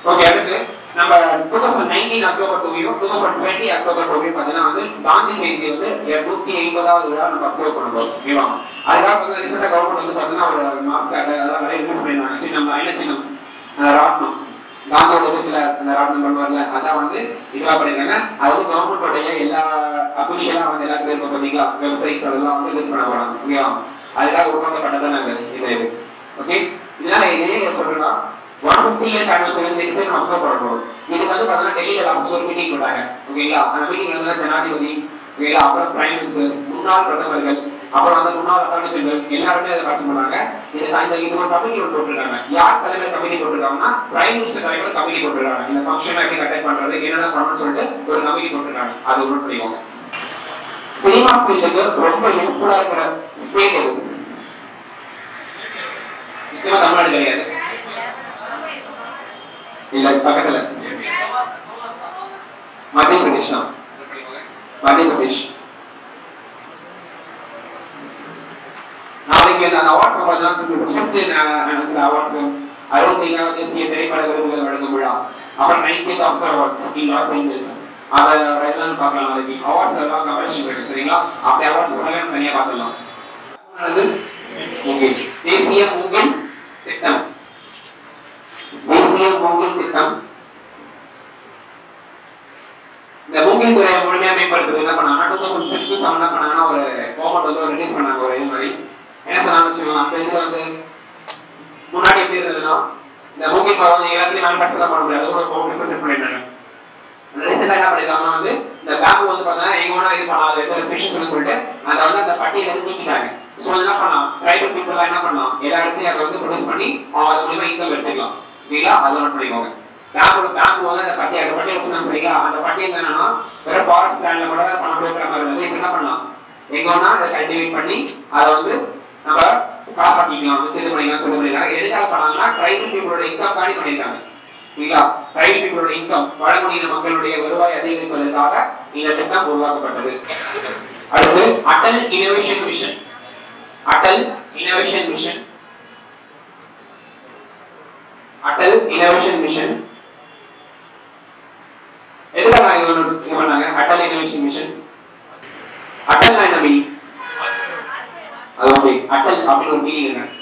Okay அடுத்து நம்ம two thousand nineteen October டூவையும் டூ தௌசண்ட் டுவெண்ட்டி அக்டோபர் டூவையும் பார்த்தீங்கன்னா வந்து காந்தி ஜெயந்தி வந்து நூத்தி ஐம்பதாவது விழா நம்ம அப்சர்வ் பண்ண போறோம் ஓகேவா அதுக்காக வந்து ரீசெண்டாக கவர்மெண்ட் வந்து பார்த்தீங்கன்னா ஒரு மாஸ்க் அதெல்லாம் நிறைய ரிலீஸ் பண்ணிருந்தாங்க சின்னம் என்ன சின்னம் அந்த ராட்னம் காந்தியோட வீட்டுல அந்த ராட்னம் பண்ணுவார்ல அதான் வந்து இதுவா பண்ணிருக்காங்க அது வந்து கவர்மெண்டோடைய எல்லா அபிஷியலா வந்து எல்லாத்துக்கும் இருக்கும் பாத்தீங்களா வெப்சைட்ஸ் அதெல்லாம் வந்து ரிலீஸ் பண்ண போறாங்க ஓகேவா அதுக்காக உருவாக்கப்பட்டதான் நாங்க இந்த இது ஓகே இதனால ஏன் சொல்றேன்னா one fifty year anniversary next time observe பண்ண போறோம் இதுக்கு வந்து பார்த்தீங்கன்னா டெல்லியில் லாஸ்ட் ஒரு மீட்டிங் போட்டாங்க ஓகேங்களா அந்த மீட்டிங் வந்து ஜனாதிபதி ஓகேங்களா அப்புறம் பிரைம் மினிஸ்டர்ஸ் முன்னாள் பிரதமர்கள் அப்புறம் வந்து முன்னாள் அட்டார்னி ஜெனரல் எல்லாருமே அதை பார்த்து பண்ணாங்க இது இந்த இது ஒரு கமிட்டி ஒன்று போட்டிருக்காங்க யார் தலைமையில் கமிட்டி போட்டிருக்காங்கன்னா பிரைம் மினிஸ்டர் தலைமையில் கமிட்டி போட்டிருக்காங்க இந்த ஃபங்க்ஷன் எப்படி கண்டக்ட் பண்றது என்னென்ன பண்ணணும்னு சொல்லிட்டு ஒரு கமிட்டி போட்டிருக்காங்க அது நோட் பண்ணிக்கோங்க சினிமா ஃபீல்டுக்கு ரொம்ப ஹெல்ப்ஃபுல்லா இருக்கிற ஸ்டேட் எது நிச்சயமா தமிழ்நாடு கிடையாது இல்ல பக்கத்துல மத்திய பிரதேஷ் தான் மத்திய பிரதேஷ் நாளைக்கு அந்த அவார்ட்ஸ் பார்த்தீங்கன்னா ஃபிஃப்த் அவார்ட்ஸ் அறுபத்தைந்தாவது தேசிய திரைப்பட விருதுகள் வழங்கும் விழா அப்புறம் nineteen Oscar awards in Los Angeles அதை என்னன்னு பார்க்கலாம் நாளைக்கு அவார்ட்ஸ் எல்லாம் கவரேஷன் இருக்கு சரிங்களா அப்படி அவார்ட்ஸ் உலகம் தனியா பார்த்துடலாம் அடுத்து, மூங்கில் தேசிய மூங்கில் திட்டம் தேசிய மூங்கில் திட்டம் இந்த மூங்கில் துறையை முழுமையா மேம்படுத்துறது என்ன பண்ணாங்கன்னா two thousand six to seven பண்ணாங்கன்னா ஒரு கவர்மெண்ட் வந்து ஒரு ரிலீஸ் பண்ணாங்க ஒரு இது மாதிரி என்ன சொன்னாங்க வச்சுக்கோங்க அந்த இது வந்து முன்னாடி எப்படி இருந்ததுன்னா இந்த மூங்கில் மரம் வந்து எல்லாத்துலயும் மேனுஃபேக்சர் பண்ண முடியாது ஒரு கவுண்டர்ஸ் செட் பண்ணிட்டாங்க ரீசெண்டாக என்ன பண்ணிருக்காங்கன்னா வந்து இந்த பேங்க் வந்து பார்த்தீங்கன்னா எங்க வேணா இது பண்ணாது எந்த ரெஸ்ட்ரிக்ஷன்ஸ் சொல்லிட்டு அதை வந்து அந்த பட்டியல இருந்து நீக்கிட்டாங்க ஸோ என்ன பண்ணலாம் பிரைவேட் பீப்புள் என்ன பண்ணலாம் எல்லா இடத்துலையும் அதை வந்து ப்ரொடியூஸ் பண்ணி அவங்க அது மூலியமா இன்கம் எடுத்துக்கலாம் ஓகேங்களா அதை நோட் பண்ணிக்கோங்க பேங்க் பேங்க் வந்து அந்த பட்டியல் அந்த பட்டியல் வச்சுருந்தாங்க சரிங்களா அந்த பட்டியல் என்னன்னா வெறும் ஃபாரஸ்ட் லேண்ட்ல கூட பண்ண முடியுற மாதிரி வந்து இப்போ என்ன பண்ணலாம் எங்க வேணா அதை கல்டிவேட் பண்ணி அதை வந்து நம்ம காசாக்கிக்கலாம் வந்து இது பண்ணிக்கலாம் சொல்லி பண்ணிருக்காங்க எதுக்காக பண்ணாங்கன்னா ட்ரைபல் பீப்புளோட இன்கம் காணி பண்ணியிருக்காங்க சரிங்களா ட்ரைபல் பீப்புளோட இன்கம் பழங்குடியின மக்களுடைய வருவாய் அதிகரிப்பதற்காக இந்த திட்டம் உருவாக்கப்பட்டது அடுத்து Atal innovation mission Atal innovation mission Atal innovation mission எதுக்காக இது ஒண்ணு இது பண்ணாங்க அடல் இனோவேஷன் மிஷன் அடல் என்ன மீனிங் அது ஓகே அடல் அப்படின்னு ஒரு மீனிங் என்ன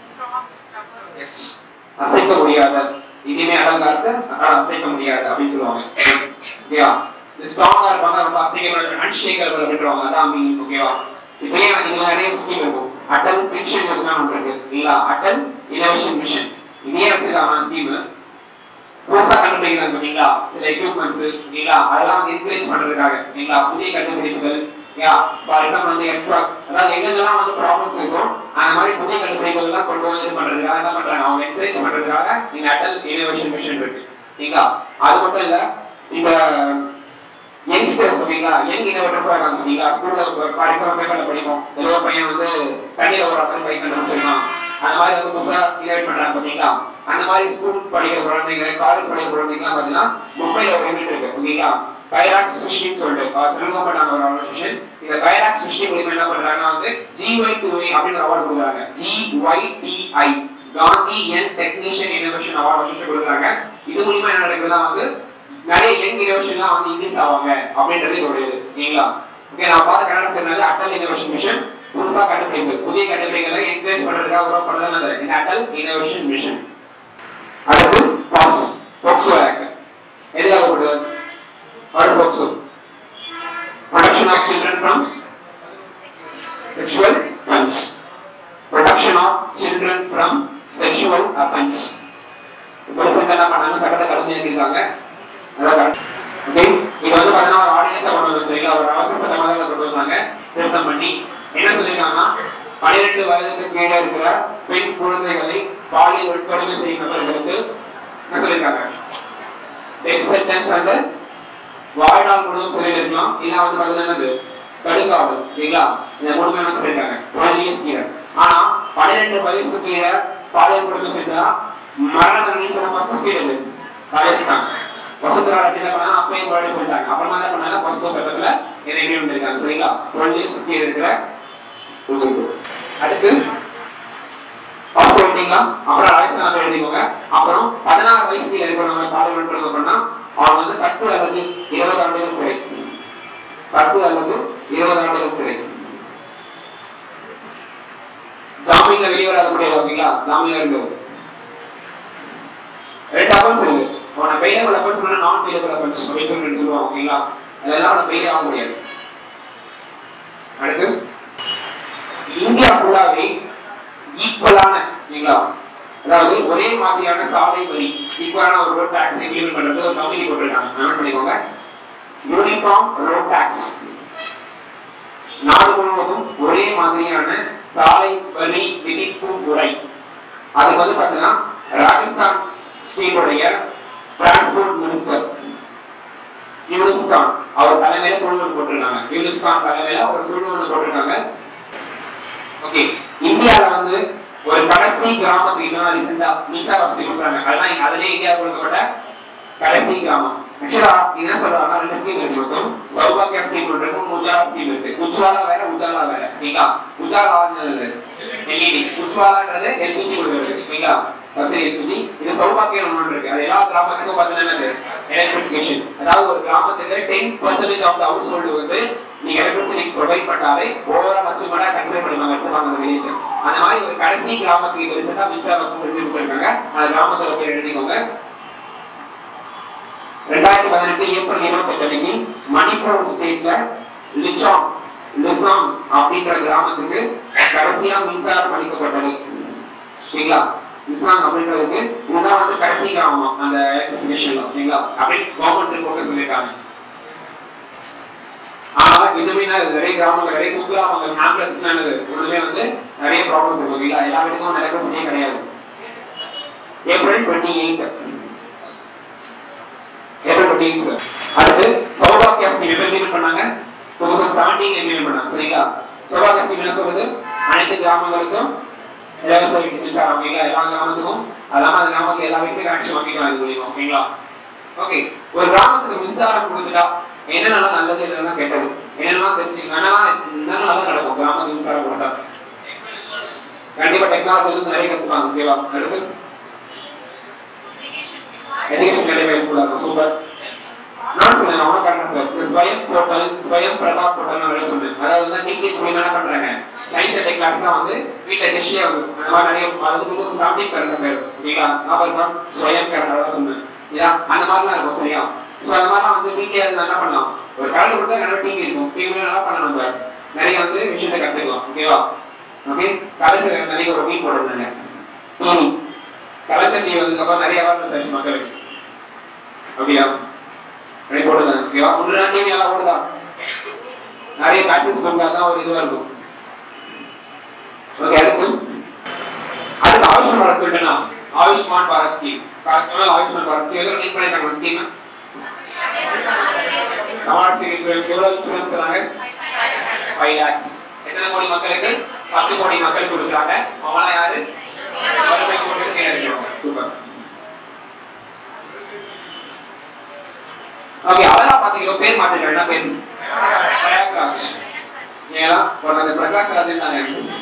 எஸ் அசைக்க முடியாத இனிமே அடல் காத்து அடல் அசைக்க முடியாது அப்படின்னு சொல்லுவாங்க ஓகேவா இது ஸ்ட்ராங்கா இருப்பாங்க ரொம்ப அசைக்க அன்ஷேக்கபிள் அப்படின்றவாங்க அதான் மீனிங் ஓகேவா இப்போ ஏன் இதுல நிறைய ஸ்கீம் இருக்கும் அடல் ஃபிக்ஷன் யோஜனா ஒன்று இருக்கு இல்லைங்களா அடல் இனோவேஷன் மிஷன் இதே வச்சிருக்காங்க ஸ்கீம் புதுசா கண்டுபிடிக்கிறாங்க பாத்தீங்களா சில எக்யூப்மெண்ட்ஸ் இல்லைங்களா அதெல்லாம் வந்து என்கரேஜ் பண்றதுக்காக இல்லைங்களா புதிய கண்டுபிடிப்புகள் யா ஃபார் எக்ஸாம்பிள் வந்து எக்ஸ்ட்ரா அதாவது எங்கெங்கெல்லாம் வந்து ப்ராப்ளம்ஸ் இருக்கும் அந்த மாதிரி புதிய கண்டுபிடிப்புகள் எல்லாம் கொண்டு வந்து இது பண்றதுக்காக என்ன பண்றாங்க அவங்க என்கரேஜ் பண்றதுக்காக இந்த அட்டல் இனோவேஷன் மிஷன் இருக்கு சரிங்களா அது மட்டும் இல்ல இந்த யங்ஸ்டர்ஸ் ஓகேங்களா யங் இனோவேட்டர்ஸா இருக்காங்க நீங்களா ஸ்கூல்ல ஃபார் எக்ஸாம்பிள் பேப்பர்ல படிப்போம் ஏதோ ஒரு பையன் வந்து தண்ணியில ஒரு அத்தனை பைக் கண்டுபிடிச்சிருக்கான் அந்த மாதிரி வந்து புதுசா இனோவேட் பண்றாங்க பாத்தீங்களா அந்த மாதிரி ஸ்கூல் படிக்கிற குழந்தைங்க காலேஜ் படிக்கிற குழந்தைங்க பாத்தீங்கன்னா மும்பைல ஒரு யூனிட் இருக்கு ஓகேங்களா கைராக் சிருஷ்டின்னு சொல்லிட்டு சென்ட்ரல் கவர்மெண்ட் ஒரு ஆர்கனைசேஷன் இந்த கைராக் சிருஷ்டி மூலியமா என்ன பண்றாங்கன்னா வந்து ஜிஒய் டூ அப்படின்னு அவார்டு கொடுக்குறாங்க GYTI Gandhi young technician innovation award வருஷம் கொடுக்குறாங்க இது மூலியமா என்ன நடக்குதுன்னா வந்து நிறைய யங் இனோவேஷன்லாம் வந்து இன்க்ரீஸ் ஆவாங்க அப்படின்றது இதோட இது சரிங்களா ஓகே நான் பார்த்த கன்னடம் என்னது அட்டல் இனோவேஷன் மிஷன் புதுசா கண்டுபிடிப்பு புதிய கண்டுபிடிப்புகளை என்கரேஜ் பண்றதுக்காக உருவாக்கப்படுறது இந்த அட்டல் இனோவேஷன் மிஷன் அடுத்து பாஸ் போக்சோ ஆக்ட் எதுக்காக போடுது what is POCSO protection of children from sexual offense protection of children from sexual offense இப்போ ரீசெண்டாக என்ன பண்ணாங்க சட்டத்தை கலந்து எழுதியிருக்காங்க அதான் ஓகே இது வந்து பார்த்தீங்கன்னா ஒரு ஆர்டினன்ஸாக கொண்டு வந்து சரிங்களா ஒரு அவசர சட்டமாக தான் கொண்டு வந்தாங்க திருத்தம் பண்ணி என்ன சொல்லியிருக்காங்கன்னா பன்னிரெண்டு வயதுக்கு கீழே இருக்கிற பெண் குழந்தைகளை பாலியல் வன்கொடுமை செய்யும் நபர்களுக்கு என்ன சொல்லியிருக்காங்க டெத் சென்டென்ஸ் அந்த வாழ்நாள் முழுவதும் சிறையில் இருக்கலாம் இல்ல வந்து பார்த்தீங்கன்னா என்னது கடுங்காவல் இல்லைங்களா இந்த மூணு பேர் என்ன சொல்லியிருக்காங்க ஒன் இயர்ஸ் கீழே ஆனா பன்னிரெண்டு வயசு கீழே பாலியல் கொடுமை செஞ்சா மரண தண்டனை சொன்ன ஃபர்ஸ்ட் ஸ்டேட் இது ராஜஸ்தான் வசுந்தரா ராஜ் என்ன பண்ணாங்க அப்பயும் முன்னாடி சொல்லிட்டாங்க அப்புறமா என்ன பண்ணாங்க பஸ்கோ சட்டத்துல இறங்கி வந்திருக்காங்க சரிங்களா டுவெல் இயர்ஸ் கீழே இருக்கிற உங்களுக்கு அடுத்து பாஸ்போர்ட் போட்டீங்களா அப்புறம் ராஜஸ்தான் எழுதிக்கோங்க அப்புறம் பதினாறு வயசு கீழே இருக்கிறவங்க பார்லிமெண்ட் பண்ண பண்ணா அவங்க வந்து கட்டு அல்லது இருபது ஆண்டுகள் சிறை கட்டு அல்லது இருபது ஆண்டுகள் சிறை ஜாமீன்ல வெளியே வராத முடியாது ஓகேங்களா ஜாமீன்ல இருந்தது ரெண்டு அஃபென்ஸ் இருக்கு உன பெயிலபிள் அஃபென்ஸ் இல்ல நான் பெயிலபிள் அஃபென்ஸ் அப்படின்னு சொல்லி சொல்லுவாங்க ஓகேங்களா அதெல்லாம் உன பெயிலே ஆக முடியாது அடுத்து இந்தியா ஃபுல்லாவே ஈக்குவலான ஓகேங்களா அதாவது ஒரே மாதிரியான சாலை வரி ஈக்குவலான ஒரு ரோட் டாக்ஸ் இம்ப்ளிமெண்ட் பண்றது ஒரு கமிட்டி போட்டிருக்காங்க நோட் பண்ணிக்கோங்க யூனிஃபார்ம் ரோட் டாக்ஸ் நாடு முழுவதும் ஒரே மாதிரியான சாலை வரி விதிப்பு முறை அதுக்கு வந்து பாத்தீங்கன்னா ராஜஸ்தான் ஸ்டேட்டுடைய டிரான்ஸ்போர்ட் மினிஸ்டர் யூனிஸ்கான் அவர் தலைமையில குழு ஒன்று போட்டிருக்காங்க யூனிஸ்கான் தலைமையில ஒரு குழு ஒன்று போட்டிருக்காங்க ஓகே இந்தியால வந்து ஒரு கடைசி கிராமத்துக்கு இப்பதான் ரீசெண்டா மின்சார வசதி கொடுக்குறாங்க அதெல்லாம் அதுலயே இந்தியா கொடுக்கப்பட்ட கடைசி கிராமம் ஆக்சுவலா என்ன சொல்றாங்கன்னா ரெண்டு ஸ்கீம் இருக்கு மொத்தம் சௌபாக்கியா ஸ்கீம் இருக்கு உஜாலா ஸ்கீம் இருக்கு உஜ்வாலா வேற உஜாலா வேற ஓகேங்களா உஜாலான்றது எல்இடி உஜ்வாலான்றது எல்பிஜி கொடுக்குறது ஓகேங்களா சரி எல்பிஜி இது சௌபாக்கியம் ஒன்று இருக்கு அது எல்லா கிராமத்துக்கும் பார்த்தீங்கன்னா எலக்ட்ரிபிகேஷன் அதாவது ஒரு கிராமத்துக்கு ten percentage of the household வந்து நீங்க எலக்ட்ரிசிட்டி ப்ரொவைட் பண்ணாலே ஓவரால் அச்சீவ்மெண்டா கன்சிடர் பண்ணுவாங்க எடுத்துப்பாங்க அந்த வில்லேஜ் அந்த மாதிரி ஒரு கடைசி கிராமத்துக்கு இப்போ ரீசெண்டா மின்சார வசதி செஞ்சு கொடுத்துருக்காங்க அந்த கிராமத்துல போய் எழுதிக்கோங்க ரெண்டாயிரத்தி பதினெட்டு ஏப்ரல் இருபத்தி எட்டு அன்னைக்கு மணிப்பூர் ஸ்டேட்ல லிச்சாம் லிசாம் அப்படின்ற கிராமத்துக்கு கடைசியா மின்சாரம் அளிக்கப்பட்டது ஓகேங்களா லிசாங் அப்படின்றதுக்கு இதுதான் வந்து கடைசி கிராமம் அந்த எலக்ட்ரிஃபிகேஷன்ல ஓகேங்களா அப்படி கவர்மெண்ட் ரிப்போர்ட்ல சொல்லியிருக்காங்க ஆனா இன்னுமே நான் நிறைய கிராமங்கள் நிறைய குக்கிராமங்கள் ஹேம்லெட்ஸ் ஒண்ணுமே வந்து நிறைய ப்ராப்ளம்ஸ் இருக்கு ஓகேங்களா எல்லா வீட்டுக்கும் எலக்ட்ரிசிட்டியே கிடையாது April twenty eight April twenty eight sir அடுத்து சௌபாக்கியா ஸ்கீம் எப்போ இம்ப்ளிமெண்ட் பண்ணாங்க டூ தௌசண்ட் செவன்டீன் இம்ப்ளிமெண்ட் பண்ணாங்க சரிங்களா சௌபாக்கியா ஸ்கீம் என்ன சொல்றது அனைத்து கிராமங்களுக்கும் இலவச வீட்டு மின்சாரம் ஓகேங்களா எல்லா கிராமத்துக்கும் அல்லாம அந்த கிராமத்துல எல்லா வீட்டுக்கும் கனெக்ஷன் வாங்கிக்கலாம் இது மூலியமா ஓகேங்களா ஓகே ஒரு கிராமத்துக்கு மின்சாரம் கொடுத்துட்டா என்னென்னலாம் நல்லது என்னெல்லாம் கெட்டது என்னெல்லாம் தெரிஞ்சுக்கணும் என்னெல்லாம் என்னெல்லாம் நல்லா நடக்கும் கிராமத்துக்கு மின்சாரம் கொடுத்தா கண்டிப்பா டெக்னாலஜி வந்து நிறைய கத்துப்பாங்க ஓகேவா அடுத்து எஜுகேஷன் கண்டிப்பா ஹெல்ப்ஃபுல்லா இருக்கும் சூப்பர் நான் சொன்னேன் அவன காரணம் ஸ்வயம் போர்ட்டல் ஸ்வயம் பிரபா போர்ட்டல் நான் சொன்னேன் அதாவது வந்து டீச்சர்ஸ் மூலியமா என்ன பண்றாங்க சயின்ஸ் அண்ட் கிளாஸ்லாம் வந்து வீட்டுல டிஷ்ஷே வந்து அந்த மாதிரி நிறைய அது வந்து சாப்பிட்டு பிறந்த பேர் ஓகேங்களா நான் இருக்கோம் ஸ்வயம் கரண்டா சொன்னேன் இதா அந்த மாதிரிலாம் இருக்கும் சரியா ஸோ அந்த மாதிரிலாம் வந்து வீட்லயே அது நல்லா பண்ணலாம் ஒரு கரண்ட் கொடுத்தா நல்லா டிவி இருக்கும் டிவி நல்லா பண்ணலாம் நம்ம நிறைய வந்து விஷயத்தை கத்துக்கலாம் ஓகேவா ஓகே கலைச்சர் நிறைய ஒரு மீன் போடுறாங்க டிவி கலைச்சர் டிவி வந்ததுக்கப்புறம் நிறைய அவேர்னஸ் ஆயிடுச்சு மக்களுக்கு அப்படியா ரெடி போடுங்க ஓகேவா ஒன்று ரெண்டு டிவி நல்லா போடுதா நிறைய பேசன்ஸ் பண்ணா தான் ஒரு இதுவா இருக்கும் ஓகே அடுத்து அடுத்து ஆயுஷ்மான் பாரத் சொல்லிட்டேனா ஆயுஷ்மான் பாரத் ஸ்கீம் காசுனால ஆயுஷ்மான் பாரத் ஸ்கீம் எவ்வளவு லிங்க் பண்ணிருக்காங்க ஸ்கீம் தமிழ்நாடு இன்சூரன்ஸ் எவ்வளவு இன்சூரன்ஸ் தராங்க ஃபைவ் லேக்ஸ் எத்தனை கோடி மக்களுக்கு பத்து கோடி மக்களுக்கு கொடுக்குறாங்க அவங்களாம் யாரு வறுமை கோட்டுக்கு கீழே இருக்கிறவங்க சூப்பர் ஓகே அதெல்லாம் பாத்தீங்களா பேர் மாத்திருக்காங்க என்ன பேர் பிரயாக்ராஜ் ஏன்னா ஒரு அந்த பிரகாஷ் ராஜன் தானே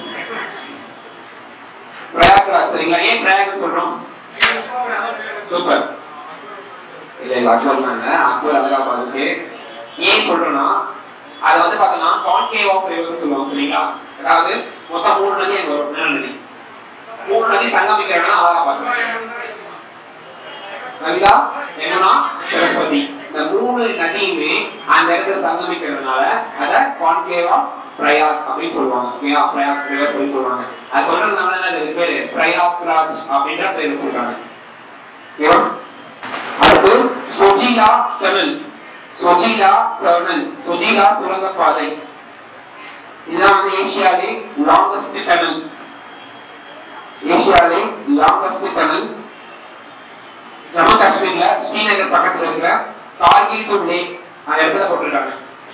பிரயாக்ராஜ் சரிங்களா ஏன் பிரயாக்னு சொல்றோம் சூப்பர் இல்ல இல்ல அக்பர் தாங்க அக்பர் அழகா பாத்துக்கு ஏன் சொல்றேன்னா அது வந்து பாத்தீங்கன்னா கான்கேவ் ஆஃப் ரிவர்ஸ் சொல்லுவாங்க சரிங்களா அதாவது மொத்தம் மூணு நதி அங்க வரும் என்ன நதி மூணு நதி சங்கமிக்கிற இடம் அழகா பாத்துக்கு கங்கா யமுனா சரஸ்வதி இந்த மூணு நதியுமே அந்த இடத்துல சங்கமிக்கிறதுனால அத கான்கேவ் ஆஃப் பிரயாக் அப்படின்னு சொல்லுவாங்க ஓகேவா பிரயாக் ரிவர்ஸ் அப்படின்னு சொல்லுவாங்க அது சொல்றதுனால தான் அதுக்கு பேரு பிரயாக்ராஜ் அப்படின்ற பேர் வச்சிருக்காங்க ஓகேவா அடுத்து சொஜிலா டனல் சொஜிலா டனல் சொஜிலா சுரங்கப்பாதை இதுதான் வந்து ஏசியாலே லாங்கஸ்ட் டனல் ஏசியாலே லாங்கஸ்ட் டனல் ஜம்மு காஷ்மீர்ல ஸ்ரீநகர் பக்கத்துல இருக்கிற கார்கில் டு லேக் அந்த இடத்துல போட்டிருக்காங்க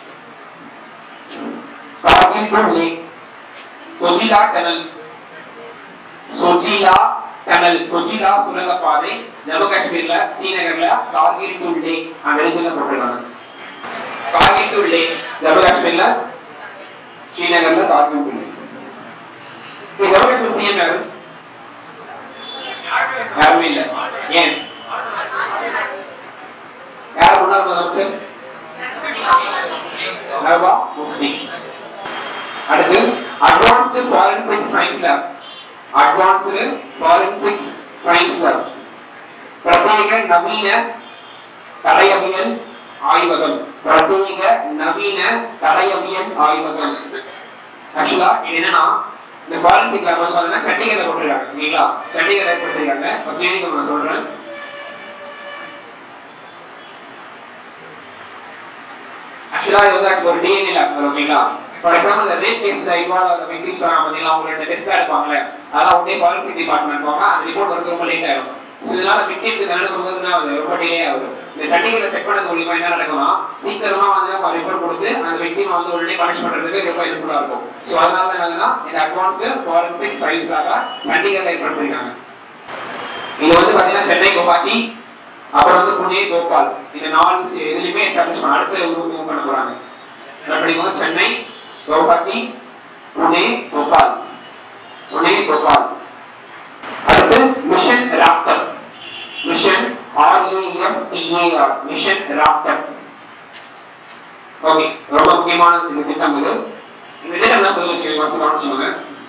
Kargil to Leh Zojila tunnel Zojila tunnel Zojila சுரங்கப்பாதை ஜம்மு காஷ்மீர்ல ஸ்ரீநகர்ல கார்கில் டு லேக் அந்த இடத்துல போட்டிருக்காங்க கார்கில் டு லேக் ஜம்மு காஷ்மீர்ல ஸ்ரீநகர்ல கார்கில் டு லேக் ஜம்மு காஷ்மீர் சிஎம் யாரு யாருமே இல்ல ஏன் யார் முன்னாள் முதலமைச்சர் நவா முஃப்தி அடுத்து advanced forensic science lab advanced forensic science lab பிரத்யேக நவீன தடயவியல் ஆய்வகம் பிரத்யேக நவீன தடயவியல் ஆய்வகம் ஆக்சுவலா இது என்னன்னா இந்த ஃபாரன்சிக் லேப் வந்து பாத்தீங்கன்னா சண்டிகர்ல போட்டிருக்காங்க ஓகேங்களா சண்டிகர்ல போட்டிருக்காங்க ஃபர்ஸ்ட் யூனிட் நான் சொல்றேன் ஆக்சுவலா இது வந்து ஒரு டிஎன்ஏ லேப் ஓகேங்களா ஃபார் எக்ஸாம்பிள் இந்த ரேப் கேஸ்ல இன்வால்வ் ஆகிற விக்டிம்ஸ் ஆன பார்த்தீங்களா உங்களுக்கு டெஸ்ட் எடுப்பாங்கல்ல அதெல்லாம் உடனே ஃபாரன்சிக் டிபார்ட்மெண்ட் போவாங்க அந்த ரிப்போர்ட் வந்து ரொம்ப லேட் ஆகும் ஸோ இதனால விக்டிம்க்கு தண்டனை கொடுக்கறதுனா அது ரொம்ப டிலே ஆகுது இந்த சண்டிகர்ல செட் பண்ணது மூலியமா என்ன நடக்கும்னா சீக்கிரமா வந்து நம்ம ரிப்போர்ட் கொடுத்து அந்த விக்டிம் வந்து உடனே பனிஷ் பண்றதுக்கு ரொம்ப யூஸ்ஃபுல்லா இருக்கும் ஸோ அதனால தான் என்னதுன்னா இந்த அட்வான்ஸ்டு ஃபாரன்சிக் சயின்ஸாக சண்டிகர்ல ஏற்படுத்திருக்காங்க இது வந்து பாத்தீங்கன்னா சென்னை குவாஹாட்டி அப்புறம் வந்து புனே போபால் இந்த நாலு சி- இதுலயுமே எஸ்டாப்ளிஷ் பண்ண அடுத்து மூவ் பண்ண போறாங்க படிக்கும் சென்னை குவாஹாட்டி புனே போபால் புனே போபால் அடுத்து mission Raftaar mission R A F T A R mission Raftaar okay ரொம்ப முக்கியமான இந்த திட்டம் இது இந்த திட்டம் என்ன சொல்லி வச்சுக்கோங்க கவனிச்சுக்கோங்க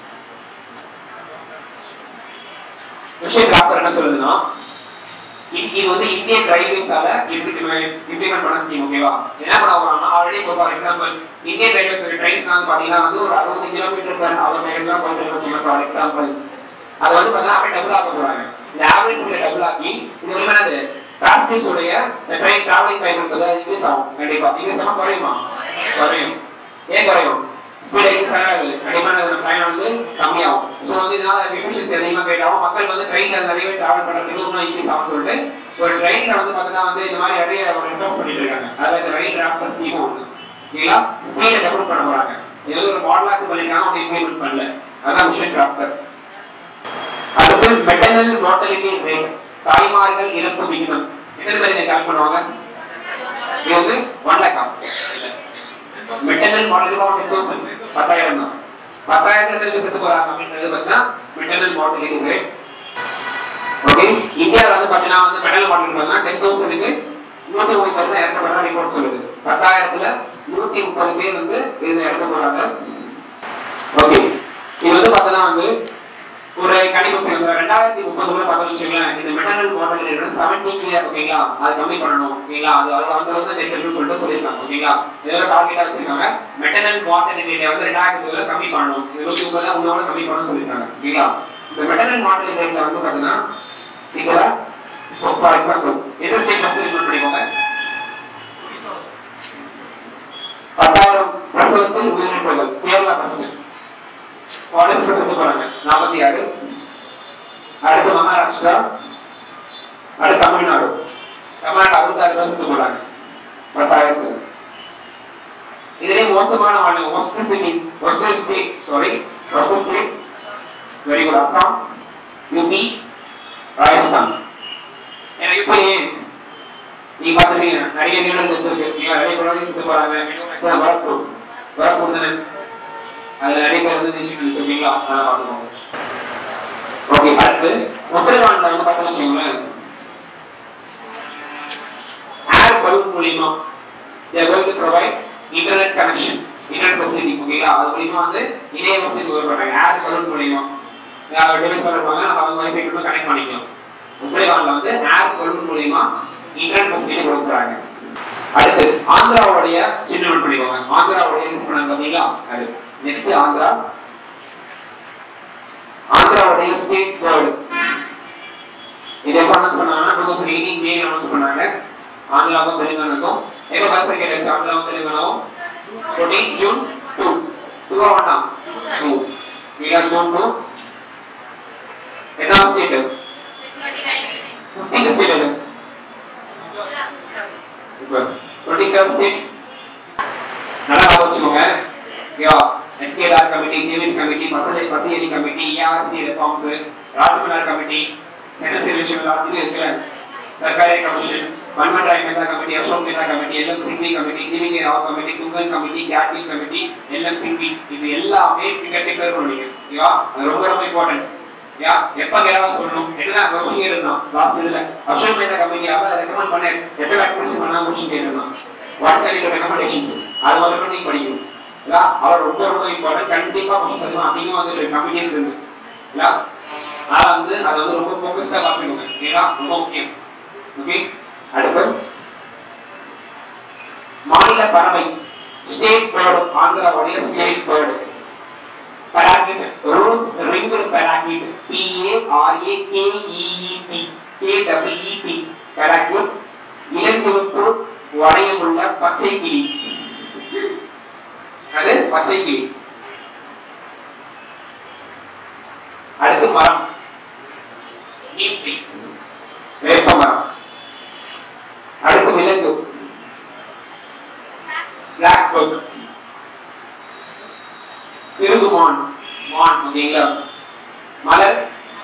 மிஷன் ராப்டர் என்ன சொல்லுதுன்னா இ- இது வந்து இந்தியன் ரயில்வேஸால இம்ப்ளிமெண்ட் பண்ண ஸ்கீம் ஓகேவா என்ன பண்ண போறாங்கன்னா ஆல்ரெடி இப்போ for example Indian railways trains வந்து பாத்தீங்கன்னா வந்து ஒரு அறுபது கிலோமீட்டர் பர் அவர் வேகம்லாம் போயிட்டு வச்சுக்கோங்க ஃபார் எக்ஸாம்பிள் அது வந்து பார்த்தா அப்படியே டபுள் ஆக்க போறாங்க இந்த ஆவரேஜ் ஸ்பீட் டபுள் ஆக்கி இது வந்து என்னது பேசஞ்சர்ஸ் உடைய ட்ரெயின் டிராவலிங் டைம் என்பது இன்க்ரீஸ் ஆகும் கண்டிப்பா இன்க்ரீஸ் ஆனா குறையுமா குறையும் ஏன் குறையும் ஸ்பீட் இன்க்ரீஸ் ஆகாது கண்டிப்பா அந்த ட்ரெயின் வந்து கம்மியாகும் ஸோ வந்து இதனால எஃபிஷியன்சி அதிகமாக கிரியேட் ஆகும் மக்கள் வந்து ட்ரெயின்ல நிறைய டிராவல் பண்றதுக்கு இன்னும் இன்க்ரீஸ் ஆகும்னு சொல்லிட்டு ஒரு ட்ரெயின்ல வந்து பார்த்தீங்கன்னா வந்து இந்த மாதிரி நிறைய ஒரு இன்ஃபோர்ஸ் பண்ணிட்டு இருக்காங்க அதாவது இந்த ரயில் டிராஃப்டர் ஸ்கீம் ஒன்று ஓகேங்களா ஸ்பீடை டெவலப் பண்ண போறாங்க இது வந்து ஒரு மாடலாக்கு பண்ணிருக்காங்க அவங்க இம்ப்ளிமெண்ட் பண்ணல அதான் மிஷன் டிராஃப்டர் அடுத்து மெட்டர்னல் மார்டலிட்டி ரேட் தாய்மார்கள் இறப்பு விகிதம் எத்தனை பேர் இதை கால் பண்ணுவாங்க இது வந்து one lakh maternal mortality ten thousand பத்தாயிரம் தான் பத்தாயிரத்துல எத்தனை பேர் செத்து போறாங்க அப்படின்றது பார்த்தா மெட்டர்னல் மார்டலிட்டி ரேட் ஓகே இந்தியாவில் வந்து பார்த்தீங்கன்னா வந்து மெட்டல் மார்டலிட்டி பார்த்தா டென் தௌசண்ட்க்கு நூத்தி முப்பது பேர் தான் இறக்கப்படுறா ரிப்போர்ட் சொல்லுது பத்தாயிரத்துல நூத்தி முப்பது பேர் வந்து இதுல இறக்க போறாங்க ஓகே இது வந்து பார்த்தோன்னா வந்து ஒரு கணிப்பு செய்யணும் ரெண்டாயிரத்தி முப்பதுல பார்த்தோம்னு வச்சுக்கோங்களேன் இந்த மெட்டனல் மாடல் செவன்டீன் கிளியர் ஓகேங்களா அது கம்மி பண்ணணும் ஓகேங்களா அது அது அந்த வந்து தெரியும்னு சொல்லிட்டு சொல்லியிருக்காங்க ஓகேங்களா ஏதோ டார்கெட்டா வச்சிருக்காங்க மெட்டனல் மாடலிட்டியை வந்து ரெண்டாயிரத்தி முப்பதுல கம்மி பண்ணணும் இருபத்தி முப்பதுல உங்களோட கம்மி பண்ணணும்னு சொல்லியிருக்காங்க ஓகேங்களா இந்த மெட்டனல் மாடலிட்டியில வந்து பார்த்தீங்கன்னா இதுல ஃபார் எக்ஸாம்பிள் எந்த ஸ்டேட் ஃபர்ஸ்ட் இம்ப்ளிமெண்ட் பண்ணிக்கோங்க பத்தாயிரம் பிரசவத்தில் உயிரிழப்புகள் கேரளா ஃபர்ஸ்ட் காலேஜ் செத்து போறாங்க நாற்பத்தி ஆறு அடுத்து மகாராஷ்டிரா அடுத்து தமிழ்நாடு தமிழ்நாடு அறுபத்தாறு பேர் செத்து போறாங்க பத்தாயிரத்து இதுலயே மோசமான மாநிலம் worst cities worst state sorry worst state very good Assam UP Rajasthan ஏன்னா இப்போ ஏன் நீங்க பாத்துருக்கீங்க நிறைய நிறுவனங்கள் இருக்கு நீங்க நிறைய குழந்தைங்க செத்து போறாங்க சார் வரப்பு வரப்பு தானே அதுல நிறைய பேர் வந்து நிச்சயம் சொல்றீங்களா அதெல்லாம் பார்த்துக்கோங்க ஓகே அடுத்து உத்தரகாண்ட்ல வந்து பார்த்தோம்னு வச்சுக்கோங்களேன் ஏர் பலூன் மூலியமா they are going to provide internet connection internet facility ஓகேங்களா அது மூலியமா வந்து இணைய வசதி கொடுக்குறாங்க ஏர் பலூன் மூலியமா டிவைஸ் பண்ணிருப்பாங்க நம்ம வந்து வைஃபை கூட கனெக்ட் பண்ணிக்கலாம் உத்தரகாண்ட்ல வந்து ஏர் பலூன் மூலியமா இன்டர்நெட் ஃபெசிலிட்டி கொடுக்குறாங்க அடுத்து ஆந்திராவுடைய சின்ன நோட் பண்ணிக்கோங்க ஆந்திராவுடைய யூஸ் பண்ணாங்க பாத்தீங்களா அது நெக்ஸ்ட் ஆந்திரா ஆந்திராவுடைய ஸ்டேட் போர்டு இது எப்போ அனௌன்ஸ் பண்ணாங்கன்னா two thousand eighteen May announce பண்ணாங்க ஆந்திராவுக்கும் தெலுங்கானாக்கும் எப்போ பர்ஃபெக்ட் ஆச்சு ஆந்திராவும் தெலுங்கானாவும் ஃபோர்டீன் ஜூன் டூ டூ வேண்டாம் டூ இல்லையா ஜூன் டூ எத்தனாவது ஸ்டேட் ஃபிஃப்டீன் ஸ்டேட் அது டுவெண்ட்டி தேர்ட் ஸ்டேட் நல்லா ஞாபகம் வச்சுக்கோங்க யா எஸ்கேஆர் கமிட்டி ஜேவின் கமிட்டி பசலை பசியலி committee ARC reforms Rajamannar committee central service இது இருக்குல்ல सरकारी कमीशन मनमन Rai Mehta committee Ashok Mehta committee LM Singhvi committee GV K Rao committee कुंगल कमेटी कैटल कमेटी एलएम सिंघवी இது எல்லாமே ஃபிங்கர் டிக்ளேர் பண்ணுவீங்க ஓகேவா அது ரொம்ப ரொம்ப இம்பார்ட்டன்ட் யா எப்ப கேட்டாலும் சொல்லணும் என்ன ஒரு விஷயம் இருந்தான் லாஸ்ட் இதுல அசோக் மேத்தா கம்பெனியால ரெக்கமெண்ட் பண்ண எப்ப வேக்கன்சி பண்ணா முடிச்சு கேட்டிருந்தான் வாட்ஸ் ஆர் ரெக்கமெண்டேஷன்ஸ் அது வரைக்கும் நீங்க படிக்கணும் இல்ல அவர் ரொம்ப ரொம்ப இம்பார்ட்டன்ட் கண்டிப்பா கொஞ்சம் சொல்லுவாங்க அதிகமா வந்து கம்பெனிஸ் இருக்கு இல்ல ஆனா வந்து அதை வந்து ரொம்ப ஃபோக்கஸ்டா பார்க்கணும் ஏன்னா ரொம்ப முக்கியம் ஓகே அடுத்து மாநில பறவை ஸ்டேட் பேர்டு ஆந்திராவுடைய state bird parakeet rose ringed parakeet P A R A K E E P K W E P parakeet இளஞ்சிவப்பு வளையமுள்ள பச்சை கிளி அது பச்சை கிளி அடுத்து மரம் நீம் ட்ரீ வேப்ப மரம் அடுத்து விலங்கு பிளாக் பக் திருகுமான் மான் ஓகேங்களா மலர்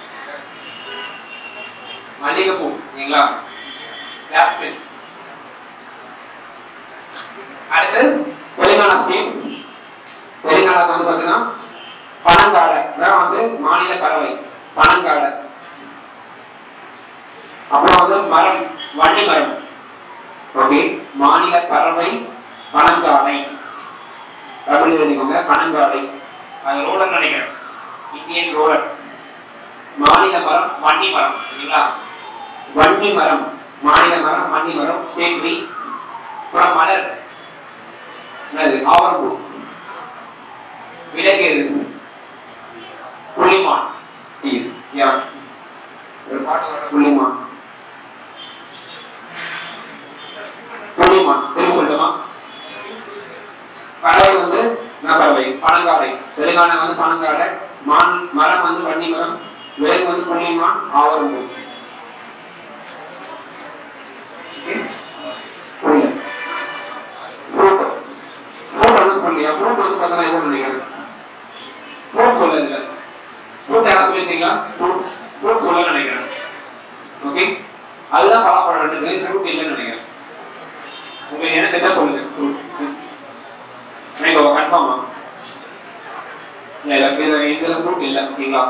மல்லிகைப்பூ ஓகேங்களா ஜாஸ்மின் அடுத்து தெலுங்கானா ஸ்டேட் தெலுங்கானாக்கு வந்து பார்த்தீங்கன்னா பனங்காடை அதான் வந்து மாநில பறவை பனங்காடை அப்புறம் வந்து மரம் வன்னி மரம் ஓகே மாநில பறவை பனங்காடை தமிழ் எழுதிக்கோங்க பனங்காடை அது ரோலர் நினைக்கிறேன் இந்தியன் ரோலர் மாநில மரம் வன்னி மரம் சரிங்களா வன்னி மரம் மாநில மரம் வன்னி மரம் ஸ்டேட் ட்ரீ அப்புறம் மலர் என்னது ஆவரம்பூ விலகு எது புள்ளிமான் இது யா ஒரு பாட்டு வர புள்ளிமான் புள்ளிமான் திரும்ப சொல்லட்டுமா பறவை வந்து என்ன பறவை பனங்காடை தெலுங்கானா வந்து பனங்காடை மான் மரம் வந்து வன்னி மரம் விலங்கு வந்து புள்ளிமான் ஆவரம்பூ புரியல ஃப்ரூட் ஃப்ரூட் வந்து சொல்லலையா ஃப்ரூட் வந்து பார்த்தா என்ன நினைக்கிறேன் ஃப்ரூட் சொல்லல இல்ல ஃப்ரூட் யாரா சொல்லியிருக்கீங்களா ஃப்ரூட் ஃப்ரூட் சொல்ல நினைக்கிறேன் ஓகே அதுதான் பலாப்பழம் ரெண்டு ஃப்ரூட் இல்லைன்னு நினைக்கிறேன் உங்களுக்கு எனக்கு என்ன சொல்லுங்க ஃப்ரூட் நீங்க கன்ஃபார்மா இல்ல இல்ல இந்த ஃப்ரூட் இல்ல ஓகேங்களா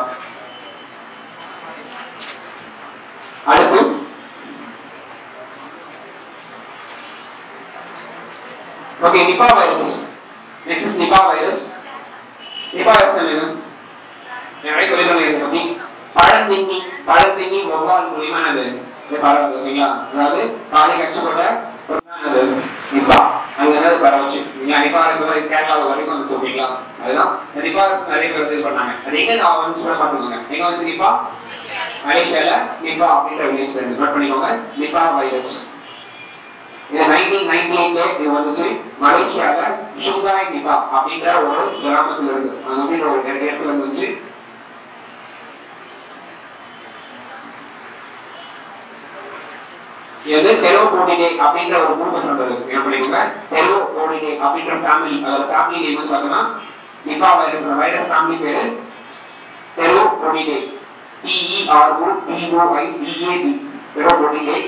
அடுத்து okay Nipah virus next is Nipah virus Nipah virus என்ன நிறைய சொல்லிருக்காங்க இதை பத்தி பழந்தின்னி பழந்தின்னி வௌவால் மூலியமா அது இது பரவுது ஓகேங்களா அதாவது காலை கட்சிப்பட்ட அது நிபா அங்க என்னது பரவச்சு நீங்க நிபா வைரஸ் கேரளா வரைக்கும் வந்துச்சு ஓகேங்களா அதுதான் இந்த நிபா வைரஸ் நிறைய பேர் இது பண்ணாங்க அது எங்க நான் வந்து சொல்ல பார்த்துக்கோங்க எங்க வந்து நிபா மலேசியால நிபா அப்படின்ற வில்லேஜ் நோட் பண்ணிக்கோங்க நிபா வைரஸ் இது நைன்டீன் நைன்டி எயிட்ல இது வந்துச்சு மலேசியால ஷுங்காய் நிபா அப்படின்ற ஒரு கிராமத்துல இருக்கு அது அப்படின்ற ஒரு இடத்துல இருந்துச்சு இது டெரோ கோடிடே அப்படின்ற ஒரு குடும்ப சார்ந்தது என்ன பண்ணிக்கோங்க டெரோ கோடிடே அப்படின்ற ஃபேமிலி அதோட ஃபேமிலி நேம் வந்து பார்த்தோம்னா நிபா வைரஸ் வைரஸ் ஃபேமிலி பேரு Pteropodidae T E R O D O I D A D Pteropodidae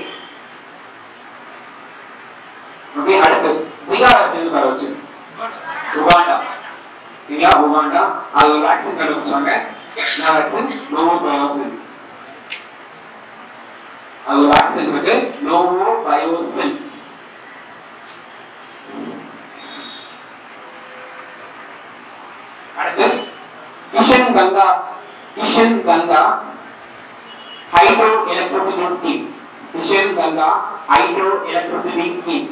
okay அடுத்து சிகா வேக்சின் வர வச்சு உகாண்டா இல்லையா உகாண்டா அது ஒரு வேக்சின் கண்டுபிடிச்சாங்க என்ன வேக்சின் நோவோ பயோசின் அது ஒரு வேக்சின் இருக்கு நோவோ பயோசின் அடுத்து Kishan Ganga Kishan Ganga hydro electricity scheme Kishan Ganga hydro electricity scheme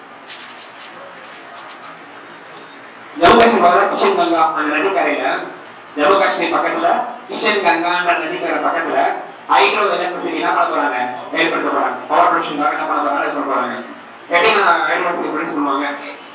Jammu Kashmir பக்கத்துல கிஷன் கங்கா அந்த நதிக்கரையில ஜம்மு காஷ்மீர் பக்கத்துல கிஷன் கங்கான்ற நதிக்கரை பக்கத்துல ஹைட்ரோ எலக்ட்ரிசிட்டி என்ன பண்ண போறாங்க ஏற்படுத்த போறாங்க பவர் ப்ரொடக்ஷனுக்காக என்ன பண்ண போறாங்க ஏற்படுத்த போறாங்க எப்படி ஹைட்ரோ எலக்ட்ரிசிட்டி ப்ரொடியூஸ் பண்ணுவாங்க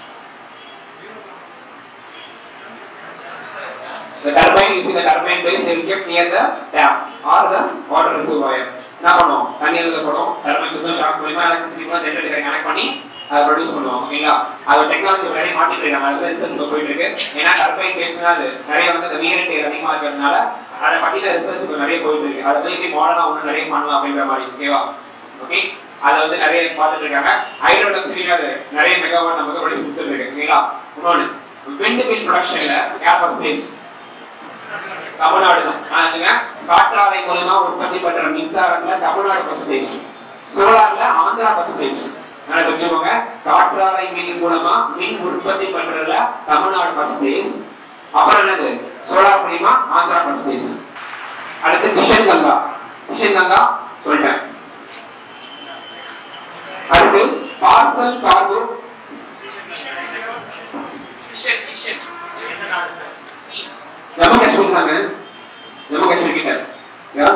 The turbine using the turbine base will kept near the dam or the water reservoir. என்ன பண்ணுவோம் தண்ணி எழுத போடும் டர்பைன் சுத்தம் ஷாக் மூலியமா எலக்ட்ரிசிட்டி ஜெனரேட்டர் கனெக்ட் பண்ணி அதை ப்ரொடியூஸ் பண்ணுவோம் ஓகேங்களா அது டெக்னாலஜி நிறைய மாத்திட்டு இருக்காங்க அது ரிசர்ச் போயிட்டு இருக்கு ஏன்னா டர்பைன் பேஸ்னா அது நிறைய வந்து அந்த வீரண்ட் அதிகமா இருக்கிறதுனால அதை பத்தின ரிசர்ச் நிறைய போயிட்டு இருக்கு அதை வந்து இப்படி மாடர்னா ஒன்று நிறைய பண்ணலாம் அப்படிங்கிற மாதிரி ஓகேவா ஓகே அதை வந்து நிறைய பார்த்துட்டு இருக்காங்க ஹைட்ரோ டெக்னாலஜி அது நிறைய மெகாவாட் நமக்கு ப்ரொடியூஸ் கொடுத்துட்டு இருக்கு ஓகேங்களா இன்னொன்று விண்ட் மில் ப்ரொடக்ஷன்ல ஏர் ஸ்பேஸ் தமிழ்நாடு தான் ஆச்சுங்க காற்றாலை மூலமா உற்பத்தி பண்ற மின்சாரத்துல தமிழ்நாடு ஃபர்ஸ்ட் பிளேஸ் சோலார்ல ஆந்திரா ஃபர்ஸ்ட் பிளேஸ் நல்லா தெரிஞ்சுக்கோங்க காற்றாலை மின் மூலமா மின் உற்பத்தி பண்றதுல தமிழ்நாடு ஃபர்ஸ்ட் பிளேஸ் அப்புறம் என்னது சோலார் மூலியமா ஆந்திரா ஃபர்ஸ்ட் பிளேஸ் அடுத்து கிஷன் கங்கா கிஷன் கங்கா சொல்லிட்டேன் அடுத்து பார்சல் கார்கோ ஜம்மு காஷ்மீர் தாங்க ஜம்மு காஷ்மீர் கிட்ட யா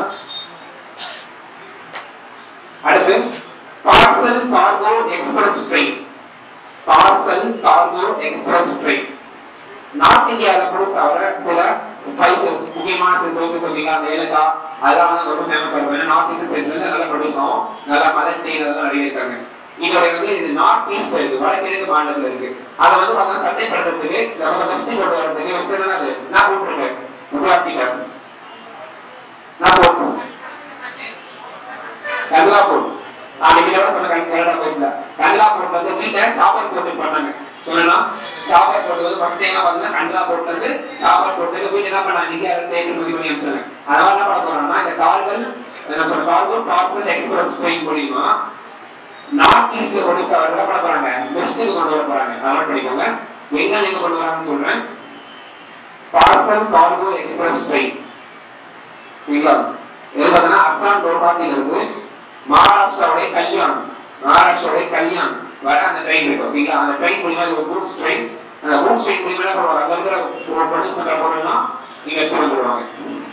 அடுத்து parcel cargo express train parcel cargo express train north இந்தியாவில் ப்ரொடியூஸ் ஆகிற சில ஸ்பைசஸ் முக்கியமான சில ஸ்பைசஸ் ஓகேங்களா அந்த ஏலக்காய் அதெல்லாம் வந்து ரொம்ப ஃபேமஸ் ஆகும் ஏன்னா நார்த் ஈஸ்ட் சைட்ஸ்ல இருந்து நல்லா ப்ரொடியூஸ் ஆகும் நல்லா மதர் தேயிலை அதெல்லாம் நிறைய இருக்காங்க இதோட வந்து இது நார்த் ஈஸ்ட் இருக்கு வடகிழக்கு மாநிலத்துல இருக்கு அதை வந்து பார்த்தா சந்தைப்படுத்துறதுக்கு நம்ம வெஸ்ட் கொண்டு வரதுக்கு வெஸ்ட் என்ன அது நான் போட்டிருக்கேன் குஜராத்தில நான் போட்டேன் கங்கலாப்பூர் அன்னைக்கு கூட பண்ண கன்னடா பேசல கங்கலாப்பூர் வந்து வீட்டை சாப்பாடு போட்டு பண்ணாங்க சொல்லலாம் சாப்பாடு போட்டு வந்து ஃபர்ஸ்ட் டைம் பார்த்தீங்கன்னா கங்கலாப்பூர் வந்து சாப்பாடு போட்டு வீட்டு என்ன பண்ணாங்க இன்னைக்கு யாரும் ஏற்றுமதி பண்ணி அனுப்பிச்சாங்க அதனால என்ன பண்ண போறோம்னா இந்த கார்கள் என்ன சொல்ற கார்கோ பார்சல் எக்ஸ்பிரஸ் ட்ரெயின் மூலியமா நார்த் ஈஸ்ட்ல கொண்டு சார் என்ன பண்ண போறாங்க வெஸ்ட்டுக்கு கொண்டு வர போறாங்க அதனால படிக்கோங்க எங்க நீங்க கொண்டு வராங்கன்னு சொல்றேன் பார்சல் கார்கோ எக்ஸ்பிரஸ் ட்ரெயின் சரிங்களா இது பார்த்தீங்கன்னா அஸ்ஸாம் கவுஹாத்தில இருந்து மகாராஷ்டிராவுடைய கல்யாண் மகாராஷ்டிராவுடைய கல்யாண் வர அந்த ட்ரெயின் இருக்கு ஓகேங்களா அந்த ட்ரெயின் மூலியமா இது ஒரு கூட்ஸ் ட்ரெயின் அந்த கூட்ஸ் ட்ரெயின் மூலியமா என்ன பண்ணுவாங்க அங்க இருக்கிற ப்ரொடியூஸ் பண்ற பொருள்லாம் நீங்க எடுத்து வந்துருவாங்க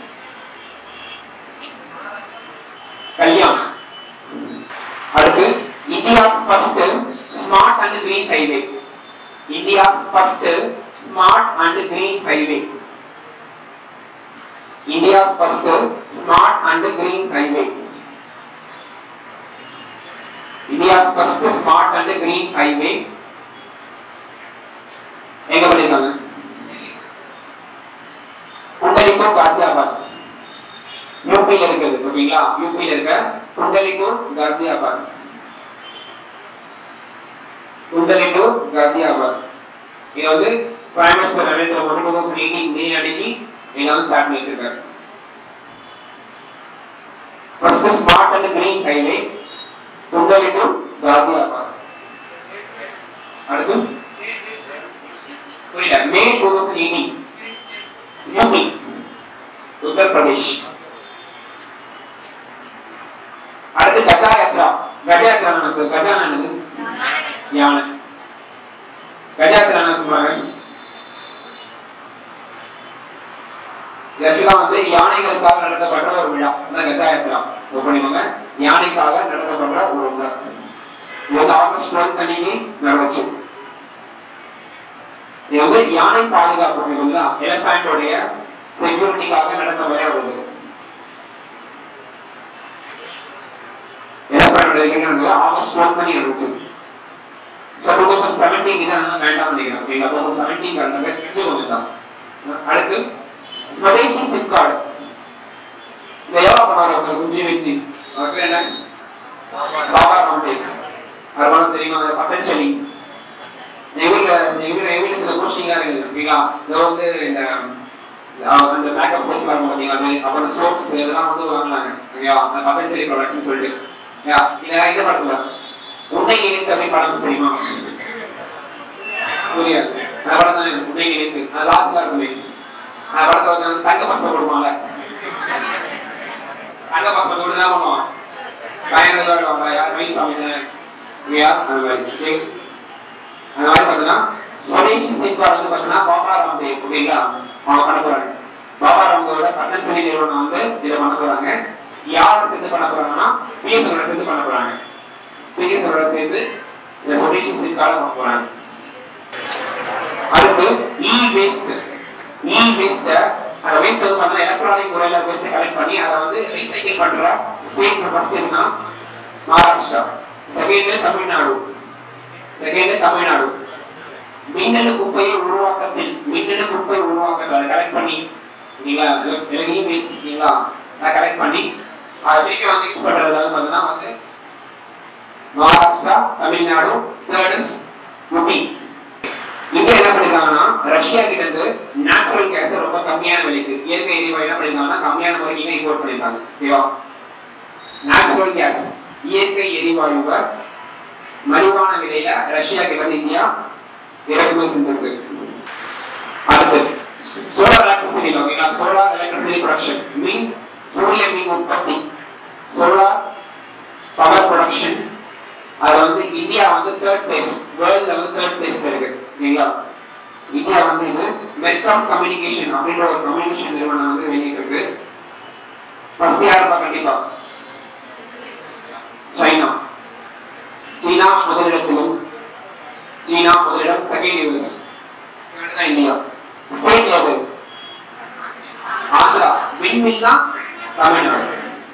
கல்யாண் அடுத்து India's first smart and green highway India's first smart and green highway India's first smart and green highway. India's first smart and green highway. எங்க பண்ணிருக்காங்க குண்டலிகோ காசியாபாத் யூபியில் இருக்குது ஓகேங்களா யூபியில் இருக்க குண்டலிகோ காசியாபாத் குண்டலிகோ காசியாபாத் இது வந்து prime minister Narendra Modi two thousand eighteen May அன்னைக்கு இங்க வந்து ஸ்டார்ட் பண்ணி வச்சிருக்காரு first smart and green highway Kundli to Ghaziabad அடுத்து புரியல May two thousand eighteen UP Uttar Pradesh அடுத்து கஜா யாத்ரா கஜா யாத்ரா என்ன சார் கஜா என்னது யானை கஜா யாத்ரா என்ன சொல்றாங்க ஆக்சுவலா வந்து யானைகளுக்காக நடத்தப்படுற ஒரு விழா அந்த கஜாயத்ரா பண்ணிக்கோங்க யானைக்காக நடத்தப்படுற ஒரு விழா இது வந்து ஆகஸ்ட் டுவெல்த் அன்னைக்கு நடந்துச்சு இது வந்து யானை பாதுகாப்பு இருக்குங்களா எலஃபேண்டோடைய செக்யூரிட்டிக்காக நடத்தப்படுற ஒரு இது எலஃபேண்டோட என்னன்னா ஆகஸ்ட் டுவெல்த் அன்னைக்கு நடந்துச்சு டூ தௌசண்ட் செவன்டீன் இதான் வேண்டாம் நினைக்கிறேன் ஓகேங்களா டூ தௌசண்ட் செவன்டீன் கண்டிப்பாக கொஞ்சம் தான் அடுத்து ஸ்வதேசி சிம் கார்டு இந்த எவ்வளோ பண்ணாரு ஒருத்தர் குஞ்சு வச்சு அவர் பேர் என்ன பாபா ராம்தேவ் அருமான தெரியுமா பத்தஞ்சலி எங்க வீட்டுல எங்க வீட்டுல எங்க வீட்டுல சில கோஷ்டிங்கா இருக்கு ஓகேங்களா இது வந்து இந்த அஹ், அந்த மேக்கப் செட்ஸ் வரும் பாத்தீங்களா அது அப்புறம் சோப்ஸ் இதெல்லாம் வந்து வாங்கினாங்க ஓகேவா அந்த பத்தஞ்சலி ப்ராடக்ட்ஸ் சொல்லிட்டு யா இத இந்த படத்துல உன்னை இணைத்து அப்படி படம் தெரியுமா புரியாது அந்த படம் தான் உன்னை இணைத்து அது லாஸ்ட்ல இருக்குமே அந்த படத்துல வந்து தங்க பசங்க கொடுப்பாங்கல்ல தங்க பசங்க கொடுத்து என்ன பண்ணுவான் பயங்கர வருவாங்க யார் மெயின் சாமிங்க இல்லையா அந்த மாதிரி சரி. அந்த மாதிரி பார்த்தீங்கன்னா ஸ்வதேசி சிம்கார்டு வந்து பார்த்தீங்கன்னா பாபா ராம்தேவ் ஓகேங்களா அவங்க பண்ண போறாங்க பாபா ராம்தேவோட பத்தஞ்சலி நிறுவனம் வந்து இதை பண்ண போறாங்க யாரை சேர்ந்து பண்ண போறாங்கன்னா பிஎஸ்எனோட சேர்ந்து பண்ண போறாங்க பிஎஸ்எனோட சேர்ந்து இந்த ஸ்வதேசி சிம்கார்டு பண்ண போறாங்க அடுத்து இ வேஸ்ட் இ வேஸ்ட அந்த வேஸ்ட் வந்து பார்த்தா எலக்ட்ரானிக் முறையில வேஸ்ட் கலெக்ட் பண்ணி அதை வந்து ரீசைக்கிள் பண்ற ஸ்டேட் ஃபர்ஸ்ட் என்ன மகாராஷ்டிரா செகண்ட் தமிழ்நாடு செகண்ட் தமிழ்நாடு மின்னணு குப்பையை உருவாக்கத்தில் மின்னணு குப்பை உருவாக்கத்தில் அதை கலெக்ட் பண்ணி நீங்களா இ வேஸ்ட் இருக்கீங்களா அதை கலெக்ட் பண்ணி அதை திருப்பி வந்து யூஸ் பண்றது வந்து பார்த்தீங்கன்னா வந்து Maharashtra Tamil Nadu third is UP India என்ன பண்ணிருக்காங்கன்னா ரஷ்யா கிட்ட இருந்து நேச்சுரல் கேஸ் ரொம்ப கம்மியான விலைக்கு இயற்கை எரிவாயு என்ன பண்ணிருக்காங்கன்னா கம்மியான விலைக்கு இம்போர்ட் பண்ணிருக்காங்க ஓகேவா நேச்சுரல் கேஸ் இயற்கை எரிவாயுவை மலிவான விலையில ரஷ்யா கிட்ட இருந்து இந்தியா இறக்குமதி செஞ்சிருக்கு அடுத்து சோலார் எலக்ட்ரிசிட்டி ஓகேங்களா சோலார் எலக்ட்ரிசிட்டி ப்ரொடக்ஷன் மீன் சூரிய மீன் உற்பத்தி சோலார் பவர் ப்ரொடக்ஷன் அது வந்து இந்தியா வந்து தேர்ட் பிளேஸ் வேர்ல்ட்ல வந்து தேர்ட் பிளேஸ்ல இருக்கு ஓகேங்களா இந்தியா வந்து இது மெட்காம் கம்யூனிகேஷன் அப்படின்ற ஒரு கம்யூனிகேஷன் நிறுவனம் வந்து வெளியிட்டிருக்கு ஃபர்ஸ்ட் யாருப்பா கண்டிப்பா சைனா சீனா முதலிடத்திலும் சீனா முதலிடம் செகண்ட் யூஎஸ் தான் India state level Andhra windmill தான் தமிழ்நாடு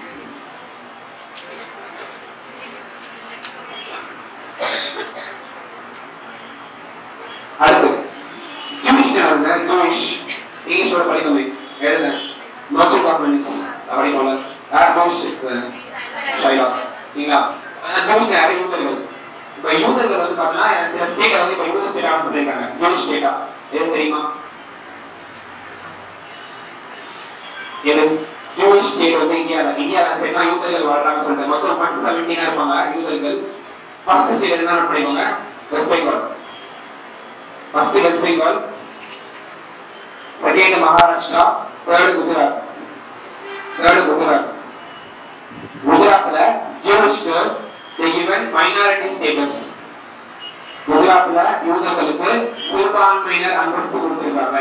அடுத்து ஜூயிஷ் நடந்த ஜூயிஷ் இங்கிலீஷோட படிக்கமே எழுத மர்ச்சன்ட் ஆஃப் மினிட்ஸ் அப்படி போல யார் ஜூயிஷ் ஷைலா சரிங்களா ஆனால் ஜூயிஷ் யார் யூதர்கள் இப்போ யூதர்கள் வந்து பார்த்தீங்கன்னா சில ஸ்டேட்டை வந்து இப்போ யூத ஸ்டேட்டாக சொல்லியிருக்காங்க ஜூயிஷ் ஸ்டேட்டா எது தெரியுமா எது ஜூயிஷ் ஸ்டேட் வந்து இந்தியாவில் இந்தியாவில் சேர்ந்தா யூதர்கள் வாழ்றாங்க சொல்லிட்டு மொத்தம் ஒன் செவன்டீனா இருப்பாங்க யூதர்கள் ஃபர்ஸ்ட் ஸ்டேட் என்ன நோட் பண்ணிக்கோங்க West Bengal first West Bengal second Maharashtra third Gujarat third Gujarat குஜராத்ல ஜூயிஷ்க்கு they given minority status குஜராத்ல யூதர்களுக்கு சிறுபான்மையினர் அந்தஸ்து கொடுத்திருக்காங்க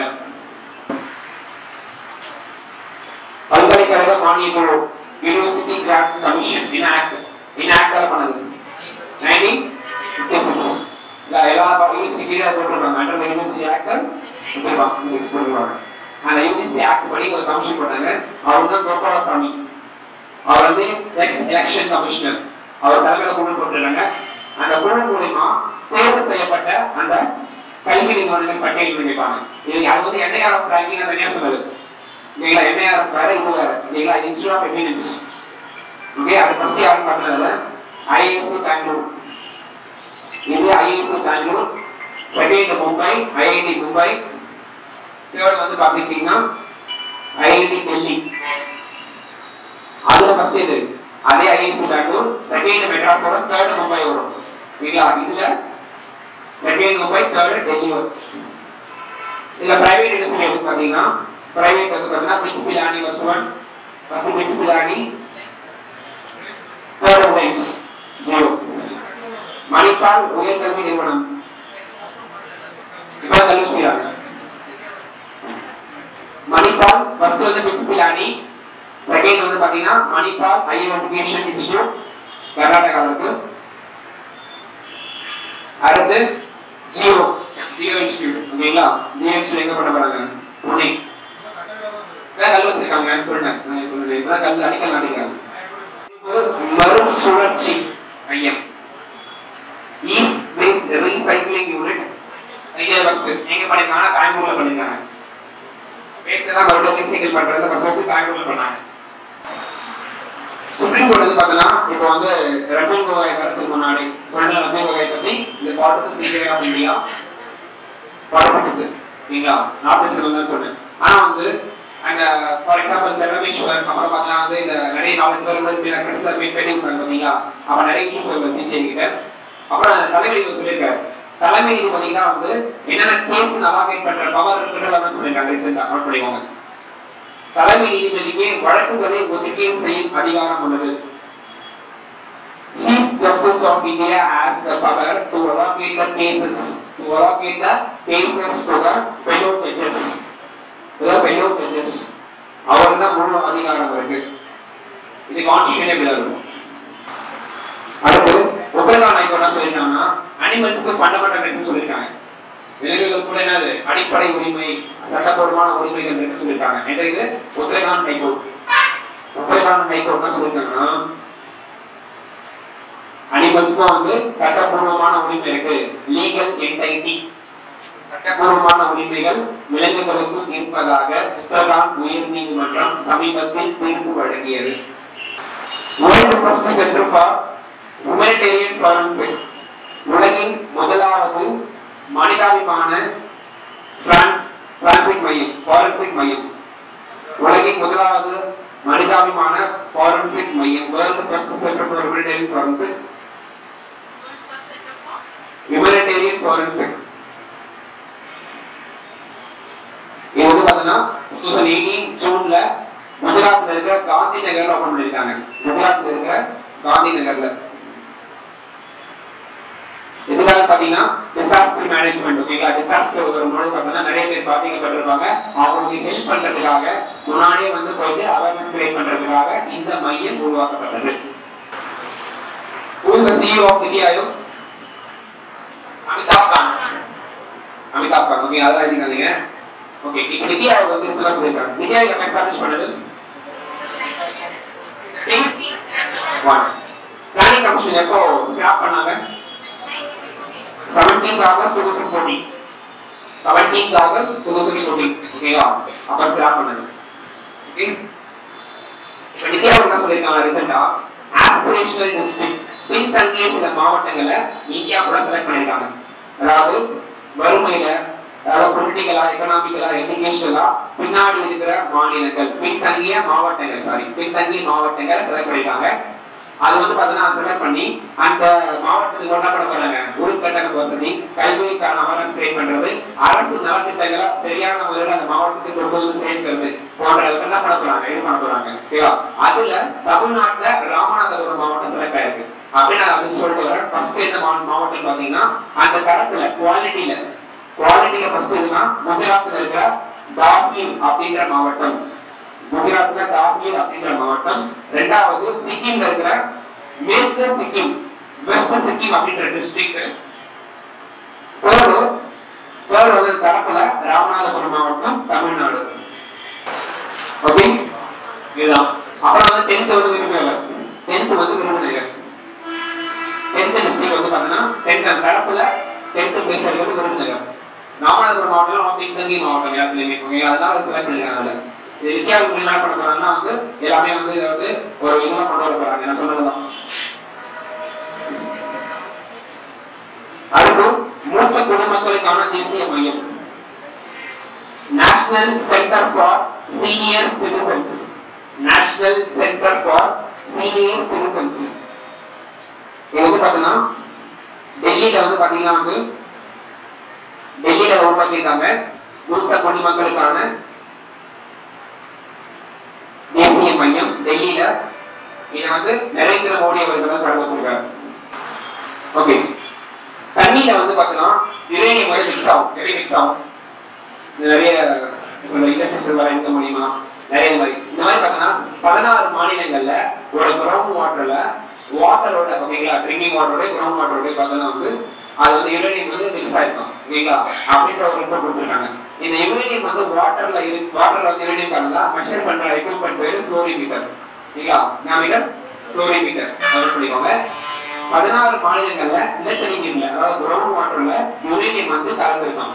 பல்கலைக்கழக மானிய குழு university grant commission enact enact பண்ணது நைன்டீன் ஃபிஃப்டி சிக்ஸ் இல்ல எல்லா யூனிவர்சிட்டி கீழே போட்டிருக்காங்க அண்டர் யூனிவர்சிட்டி ஆக்ட் நெக்ஸ்ட் பண்ணுவாங்க அந்த யூனிவர்சிட்டி ஆக்ட் படி ஒரு கமிஷன் பண்ணாங்க அவர் தான் கோபாலசாமி அவர் வந்து எக்ஸ் எலெக்ஷன் கமிஷனர் அவர் தலைமையில குழு போட்டிருக்காங்க அந்த குழு மூலியமா தேர்வு செய்யப்பட்ட அந்த கல்வி நிறுவனங்கள் பட்டியல் பண்ணிப்பாங்க இது அது வந்து என்ஐஆர் ரேங்கிங் தனியா சொன்னது இல்லைங்களா என்ஐஆர் வேற இது வேற இல்லைங்களா இன்ஸ்டியூட் ஆஃப் எமினன்ஸ் ஓகே அது ஃபர்ஸ்ட் யாரும் பண்ணதுல ஐஐசி பெங்களூர் இது IISc Bangalore second Mumbai IIT Mumbai third வந்து பாத்துக்கிட்டீங்கன்னா ஐஐடி டெல்லி அதுல ஃபர்ஸ்ட் இது அதே ஐஐசி பெங்களூர் செகண்ட் மெட்ராஸோட தேர்ட் மும்பை வரும் இல்லையா இதுல செகண்ட் மும்பை தேர்ட் டெல்லி வரும் இதுல பிரைவேட் யூனிவர்சிட்டி வந்து பாத்தீங்கன்னா பிரைவேட் வந்து பாத்தீங்கன்னா பிரின்ஸ் பிலானி ஃபர்ஸ்ட் ஒன் ஃபர்ஸ்ட் பிரின்ஸ் பிலானி தேர்ட் ரைஸ் ஜீரோ மணிப்பால் உயர்கல்வி நிறுவனம் இப்ப கல்வி செய்யறாங்க மணிப்பால் ஃபர்ஸ்ட் வந்து பிரின்ஸ் பிலானி செகண்ட் வந்து பாத்தீங்கன்னா மணிப்பால் ஹையர் எஜுகேஷன் இன்ஸ்டிடியூட் கர்நாடகாவில் இருக்கு அடுத்து ஜியோ ஜியோ இன்ஸ்டிடியூட் ஓகேங்களா ஜியோ இன்ஸ்டிடியூட் எங்க பண்ண போறாங்க புனே வேற கல் வச்சிருக்காங்க சொல்லிட்டேன் நான் சொல்றேன் இப்பதான் கல் அடிக்கல் நாட்டிருக்காங்க மறுசுழற்சி மையம் ஈஸ்ட் waste recycling unit idea first எங்க பண்ணிருக்காங்கன்னா பெங்களூர்ல பண்ணிருக்காங்க வேஸ்ட் எல்லாம் மறுபடியும் ரீசைக்கிள் பண்றத ஃபர்ஸ்ட் ஃபர்ஸ்ட் பெங்களூர்ல பண்ணாங்க சுப்ரீம் கோர்ட் வந்து பார்த்தோன்னா இப்போ வந்து ரஞ்சன் கோகாய் வரதுக்கு முன்னாடி சொன்ன ரஞ்சன் கோகாய் பத்தி இந்த forty six of India forty sixth ஓகேங்களா நார்த் ஈஸ்ட்ல வந்து சொன்னேன் ஆனா வந்து அங்க ஃபார் எக்ஸாம்பிள் சென்னமேஸ்வரன் அப்புறம் பார்த்தா வந்து இந்த நிறைய நாலேஜ் பேர் வந்து கிறிஸ்தவ மீன் பேட்டி விட்டாங்க பார்த்தீங்களா அவன் நிறைய இஷ்யூஸ் சொல்லுவாங்க சிகிச்சை கிட்ட அப்புறம் தலைமை நீதி சொல்லியிருக்காரு தலைமை நீதி பார்த்தீங்கன்னா வந்து என்னென்ன கேஸ் நவாகேட் பண்ற பவர் இருக்குன்னு சொல்லியிருக்காங்க ரீசெண்டா நோட் பண்ணிக்கோங்க தலைமை நீதிபதிக்கு வழக்குகளை ஒதுக்கீடு செய்யும் அதிகாரம் உள்ளது Chief Justice of India has the power to allocate the cases, to allocate the cases to the fellow judges. To the fellow judges. அவர் தான் முழு அதிகாரம் இருக்கு இது கான்ஸ்டியூஷனே பிள்ளை இருக்கும் அடுத்து உபயகான் ஹைகோர்ட் என்ன சொல்லியிருக்காங்கன்னா அனிமல்ஸ்க்கு ஃபண்டமெண்டல் ரைட்ஸ் சொல்லியிருக்காங்க விலங்குகள் கூட என்னது அடிப்படை உரிமை சட்டப்பூர்வமான உரிமைகள் என்று சொல்லியிருக்காங்க எந்த இது உத்தரகாண்ட் ஹைகோர்ட் உத்தரகாண்ட் ஹைகோர்ட் என்ன சொல்லியிருக்காங்கன்னா அனிமல்ஸ்க்கு வந்து சட்டப்பூர்வமான உரிமை இருக்கு லீகல் என்டைட்டி சட்டப்பூர்வமான உரிமைகள் விலங்குகளுக்கு இருப்பதாக உத்தரகாண்ட் உயர் நீதிமன்றம் சமீபத்தில் தீர்ப்பு வழங்கியது world first centre for humanitarian forensic உலகின் முதலாவது மனிதாபிமான பிரான்ஸ் பிரான்சிக் மையம் ஃபாரன்சிக் மையம் உலகின் முதலாவது மனிதாபிமான ஃபாரன்சிக் மையம் world first centre for humanitarian forensic humanitarian forensic இது வந்து பாத்தீங்கன்னா டூ தௌசண்ட் எயிட்டீன் ஜூன்ல குஜராத்ல இருக்கிற காந்தி நகர்ல ஓபன் பண்ணிருக்காங்க குஜராத்ல இருக்கிற காந்தி நகர்ல எதுக்காக பாத்தீங்கன்னா டிசாஸ்டர் மேனேஜ்மெண்ட் ஓகேங்களா டிசாஸ்டர் வரும்போது பாத்தீங்கன்னா நிறைய பேர் பாதிக்கப்பட்டிருப்பாங்க அவங்களுக்கு ஹெல்ப் பண்றதுக்காக முன்னாடியே வந்து போயிட்டு அவேர்னஸ் கிரியேட் பண்றதுக்காக இந்த மையம் உருவாக்கப்பட்டது Who is the CEO of Niti Aayog? Amitabh Kant Amitabh Kant okay அதான் எழுதிக்காதீங்க ஓகே இப்போ நிதி ஆயோக் வந்து சொல்ல சொல்லிருக்காங்க நிதி ஆயோக் எப்ப எஸ்டாப்ளிஷ் பண்ணது ஒன் பிளானிங் கமிஷன் எப்போ ஸ்டாப் பண்ணாங்க 17th ஆகஸ்ட் 2014 17th ஆகஸ்ட் 2014 ஓகேவா அப்ப ஸ்டாப் பண்ணாங்க ஓகே இப்போ நிதி ஆயோக் என்ன சொல்லிருக்காங்க ரீசெண்டா ஆஸ்பிரேஷனல் டிஸ்ட்ரிக்ட் பின்தங்கிய சில மாவட்டங்களை இந்தியா கூட செலக்ட் பண்ணிருக்காங்க அதாவது வறுமையில அதாவது பொலிட்டிக்கலா எக்கனாமிக்கலா எஜுகேஷனலா பின்னாடி இருக்கிற மாநிலங்கள் பின்தங்கிய மாவட்டங்கள் சாரி பின்தங்கிய மாவட்டங்களை செலக்ட் பண்ணிருக்காங்க அது வந்து பாத்தீங்கன்னா செலக்ட் பண்ணி அந்த மாவட்டத்துக்கு என்ன பண்ண போறாங்க உள்கட்டமைப்பு வசதி கல்விக்கான அவேர்னஸ் கிரியேட் பண்றது அரசு நலத்திட்டங்களை சரியான முறையில் அந்த மாவட்டத்துக்கு கொண்டு வந்து சேர்க்கிறது போன்ற என்ன பண்ண போறாங்க இது பண்ண போறாங்க ஓகேவா அதுல தமிழ்நாட்டுல ராமநாதபுரம் மாவட்டம் செலக்ட் ஆயிருக்கு அப்படின்னு அப்படி சொல்லிட்டு வரேன் ஃபர்ஸ்ட் எந்த மா- மாவட்டம் பாத்தீங்கன்னா அந்த தரத்துல குவாலிட்டியில குவாலிட்டியில ஃபர்ஸ்ட் இதுனா குஜராத்ல இருக்கிற தாஹீம் அப்படின்ற மாவட்டம் குஜராத்ல தாஹீர் அப்படின்ற மாவட்டம் ரெண்டாவது சிக்கிம்ல இருக்கிற மேற்கு சிக்கிம் வெஸ்ட் சிக்கிம் அப்படின்ற டிஸ்ட்ரிக்ட் தேர்டு தேர்டு வந்து தரப்புல ராமநாதபுரம் மாவட்டம் தமிழ்நாடு ஓகே இதுதான் அப்புறம் வந்து டென்த் வந்து விரும்புகிறேன் டென்த் வந்து விரும்புகிறேன் டென்த் டிஸ்ட்ரிக்ட் வந்து பாத்தீங்கன்னா டென்த் தரப்புல டென்த் பேசுறது வந்து விரும்புகிறேன் ராமநாதபுரம் மாவட்டம் ரொம்ப பின்தங்கிய மாவட்டம் எல்லாத்துலயுமே ஓகே அதனால செலக்ட் பண்ணிருக்காங்க அதுல இது வித்தியாசம் என்ன பண்ண போறாங்கன்னா வந்து எல்லாமே வந்து இதை வந்து ஒரு இதுவா கொண்டு வர போறாங்க நான் சொன்னதுதான் அடுத்து மூத்த குடிமக்களுக்கான தேசிய மையம் national centre for senior citizens national centre for senior citizens இது வந்து பாத்தீங்கன்னா டெல்லியில வந்து பாத்தீங்கன்னா வந்து டெல்லியில உருவாக்கியிருக்காங்க மூத்த குடிமக்களுக்கான தேசிய மையம் டெல்லியில இதை வந்து நரேந்திர மோடி அவர்கள் தான் தொடங்க வச்சிருக்காரு ஓகே தண்ணியில வந்து பாத்தீங்கன்னா யுரேனியம் வந்து மிக்ஸ் ஆகும் எப்படி மிக்ஸ் ஆகும் நிறைய இண்டஸ்ட்ரியல் வர இருக்க முடியுமா நிறைய இந்த மாதிரி இந்த மாதிரி பார்த்தீங்கன்னா பதினாறு மாநிலங்கள்ல ஒரு கிரவுண்ட் வாட்டர்ல வாட்டரோட ஓகேங்களா ட்ரிங்கிங் வாட்டரோட கிரவுண்ட் வாட்டரோட பார்த்தோன்னா வந்து அது வந்து யுரேனியம் வந்து மிக்ஸ் ஆயிருக்கும் ஓகேங்களா அப்படின்ற ஒரு ரிப்போர்ட் கொடுத்துருக்காங்க இந்த யுரேனியம் வந்து வாட்டர்ல இருக்கு வாட்டர்ல வந்து யுரேனியம் கலந்தா மெஷர் பண்ற எக்யூப்மெண்ட் பேரு ஃப்ளோரிமீட்டர் ஓகேங்களா மீட்டர் ஃப்ளோரிமீட்டர் அப்படின்னு சொல்லிக்கோங்க பதினாறு மாநிலங்கள்ல நிலத்தடி நீர்ல அதாவது கிரவுண்ட் வாட்டர்ல யுரேனியம் வந்து கலந்துருக்காங்க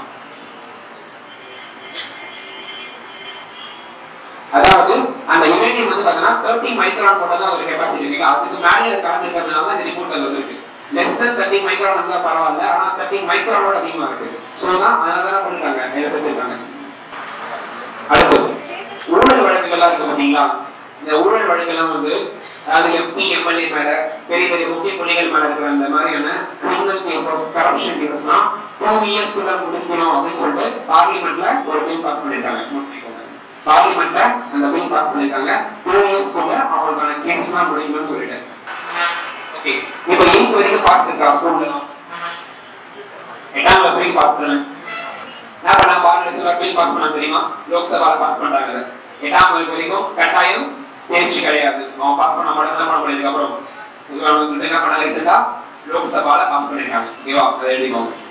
அதாவது அந்த யுரேனியம் வந்து பார்த்தீங்கன்னா தேர்ட்டி மைக்ரான் மட்டும் தான் ஒரு கெப்பாசிட்டி இருக்கு அதுக்கு மேலே கலந்து இருக்கிறதுனால தான் இந்த ரிப்போர்ட் அது வந்திருக்கு லெஸ் தென் தேர்ட்டி மைக்ரான் இருந்தால் பரவாயில்ல ஆனா தேர்ட்டி மைக்ரானோட அதிகமா இருக்கு ஸோ தான் அதனால தான் பண்ணிருக்காங்க இதை செஞ்சிருக்காங்க அடுத்து ஊழல் வழக்குகள்லாம் இருக்கு பாத்தீங்களா இந்த ஊழல் வழக்கெல்லாம் வந்து அதாவது எம்பி எம்எல்ஏ மேல பெரிய பெரிய முக்கிய புள்ளிகள் மேல இருக்கிற அந்த மாதிரியான கிரிமினல் கேசஸ் கரப்ஷன் கேசஸ்லாம் டூ இயர்ஸ்க்குள்ள முடிக்கணும் அப்படின்னு சொல்லிட்டு பார்லிமெண்ட்ல ஒரு பில் பாஸ் பண்ணிருக்காங்க பார்லிமெண்ட்ல அந்த பில் பாஸ் பண்ணிருக்காங்க டூ இயர்ஸ்க்குள்ள அவங்களுக்கான கேஸ்லாம் முடிக்கணும்னு சொல்லிட்டு ஓகே இப்போ எயித் வரைக்கும் பாஸ் இருக்கா ஸ்கூல்ல எட்டாம் கிளாஸ் வரைக்கும் பாஸ் தானே என்ன பண்ணா பாராளுமன்ற பில் பாஸ் பண்ணா தெரியுமா லோக்சபால பாஸ் பண்றாங்க இதை. எட்டாம் வகுப்பு வரைக்கும் கட்டாயம் தேர்ச்சி கிடையாது அவன் பாஸ் பண்ண மட்டும் தான் பண்ண முடியும் அப்புறம் இது வந்து என்ன பண்ணாங்க ரீசெண்டா லோக்சபால பாஸ் பண்ணிருக்காங்க ஓகேவா அதை எழுதிக்கோங்க